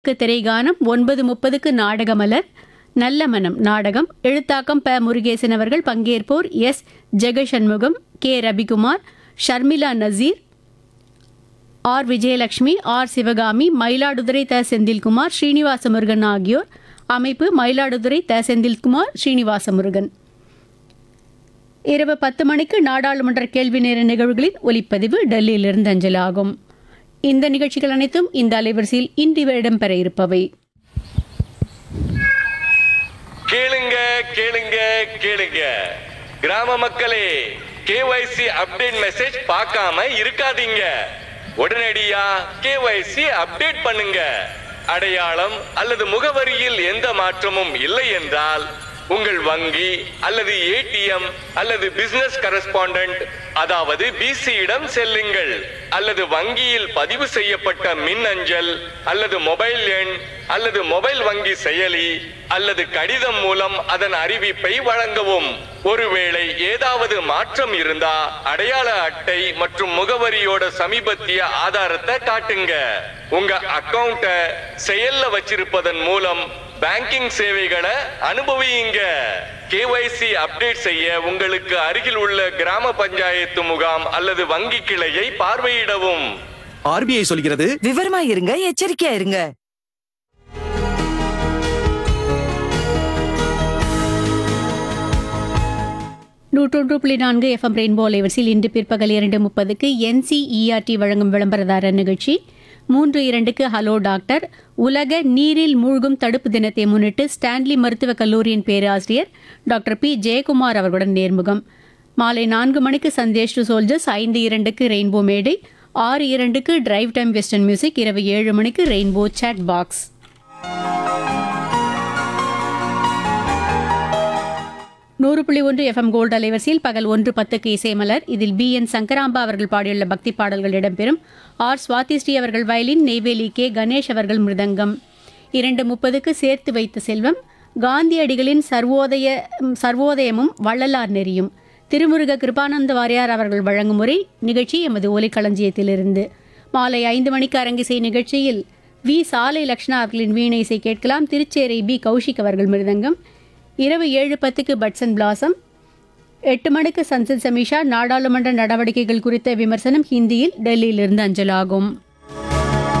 க்கு திரைகானம் ஒன்பது முப்பதுக்கு நாடகமலர் நல்ல மனம் நாடகம் எழுத்தாக்கம் ப முருகேசன் அவர்கள் பங்கேற்போர் S Jegashanmugam K Ravikumar Sharmila Naseer R Vijayalakshmi R Sivakami Mayiladuthurai த செந்தில்குமார் ஸ்ரீனிவாச முருகன் ஆகியோர் அமைப்பு மயிலாடுதுறை த செந்தில்குமார் ஸ்ரீனிவாச முருகன் இரவு பத்து மணிக்கு நாடாளுமன்ற கேள்வி நேர நிகழ்வுகளின் ஒலிப்பதிவு டெல்லியிலிருந்து அஞ்சலாகும் இந்த நிகழ்ச்சிகள் அனைத்தும் இந்த அலைவரிசையில் இன்று இடம்பெற இருப்பவை கேளுங்க கேளுங்க கேளுங்க கிராம மக்களே கேஒய்சி அப்டேட் மெசேஜ் பார்க்காம இருக்காதீங்க உடனடியா கேஒய்சி அப்டேட் பண்ணுங்க அடையாளம் அல்லது முகவரியில் எந்த மாற்றமும் இல்லை என்றால் உங்கள் வங்கி அல்லது ஏடிஎம் அல்லது பிசினஸ் கரஸ்பாண்டன்ட் அதாவது பிசியிடம் செல்லுங்கள் அல்லது வங்கியில் பதிவு செய்யப்பட்ட மின் அஞ்சல் அல்லது மொபைல் எண் அல்லது மொபைல் வங்கி செயலி அல்லது கடிதம் மூலம் அதன் அறிவிப்பை வழங்கவும் ஒருவேளை ஏதாவது மாற்றம் இருந்தா அடையாள அட்டை மற்றும் முகவரியோட சமீபத்திய ஆதாரத்தை காட்டுங்க உங்க அக்கவுண்ட செயல்ல வச்சிருப்பதன் மூலம் பேங்கிங் சேவைகளை அனுபவியுங்க கேஒய்சி அப்டேட் செய்ய உங்களுக்கு அருகில் உள்ள கிராம பஞ்சாயத்து முகாம் அல்லது வங்கி கிளையை பார்வையிடவும் ஆர்பிஐ சொல்கிறது விவரமா இருங்க எச்சரிக்கையா இருங்க நூற்றொன்று புள்ளி நான்கு எஃப்எம் ரெயின்போ அலைவரிசையில் இன்று பிற்பகல் இரண்டு முப்பதுக்கு என்சிஇஆர்டி வழங்கும் விளம்பரதாரர் நிகழ்ச்சி மூன்று இரண்டுக்கு ஹலோ டாக்டர் உலக நீரில் மூழ்கும் தடுப்பு தினத்தை முன்னிட்டு ஸ்டான்லி மருத்துவக் கல்லூரியின் பேராசிரியர் டாக்டர் பி ஜெயக்குமார் அவர்களுடன் நேர்முகம் மாலை நான்கு மணிக்கு சந்தேஷ் டு சோல்ஜர்ஸ் ஐந்து இரண்டுக்கு ரெயின்போ மேடை ஆறு இரண்டுக்கு டிரைவ் டைம் வெஸ்டர்ன் மியூசிக் இரவு ஏழு மணிக்கு ரெயின்போ சாட் பாக்ஸ் நூறு புள்ளி ஒன்று எஃப்எம் கோல்டு அலைவரிசையில் பகல் ஒன்று பத்துக்கு இசைமலர் இதில் பி என் சங்கராம்பா அவர்கள் பாடியுள்ள பக்தி பாடல்கள் இடம்பெறும் ஆர் சுவாதி ஸ்ரீ அவர்கள் வயலின் நெய்வேலி கே கணேஷ் அவர்கள் மிருதங்கம் இரண்டு முப்பதுக்கு சேர்த்து வைத்த செல்வம் காந்தியடிகளின் சர்வோதய சர்வோதயமும் வள்ளலார் நெறியும் திருமுருக கிருபானந்த வாரியார் அவர்கள் வழங்கும் முறை நிகழ்ச்சி எமது ஒலிக்களஞ்சியத்திலிருந்து மாலை ஐந்து மணிக்கு அரங்கிசை நிகழ்ச்சியில் வி சாலை லக்ஷ்ணா அவர்களின் வீணை இசை கேட்கலாம் திருச்சேரை பி கௌஷிக் அவர்கள் மிருதங்கம் இரவு ஏழு பத்துக்கு பட்சன் பிளாசம் எட்டு மணிக்கு சன்சத் சமீஷா நாடாளுமன்ற நடவடிக்கைகள் குறித்த விமர்சனம் ஹிந்தியில் டெல்லியிலிருந்து அஞ்சலாகும்